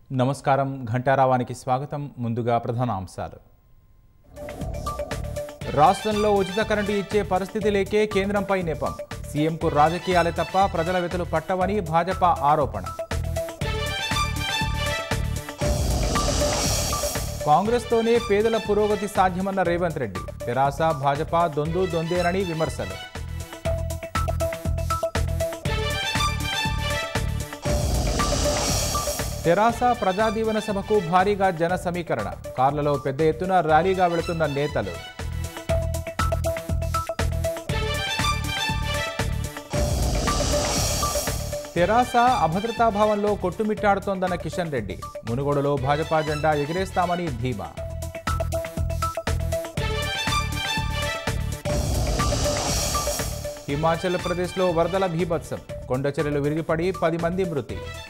నమస్కారం ఘంటారావానికి స్వాగతం ముందుగా ప్రధాన అంశాలు రాష్ట్రంలో ఉచిత కరెంటు ఇచ్చే పరిస్థితి లేకే కేంద్రంపై నెపం సీఎంకు రాజకీయాలే తప్ప ప్రజల వెతులు పట్టవని భాజపా ఆరోపణ కాంగ్రెస్తోనే పేదల పురోగతి సాధ్యమన్న రేవంత్ రెడ్డి తెరాస భాజపా దొందు దొందేనని విమర్శలు తెరాస ప్రజాదీవన సభకు భారీగా జన సమీకరణ కార్లలో పెద్ద ఎత్తున ర్యాలీగా వెళుతున్న నేతలు తెరాస అభద్రతాభావంలో కొట్టుమిట్టాడుతోందన్న కిషన్ రెడ్డి మునుగోడులో భాజపా జెండా ఎగిరేస్తామని ధీమా హిమాచల్ ప్రదేశ్లో వరదల భీభత్సం కొండచెరలు విరిగిపడి పది మంది మృతి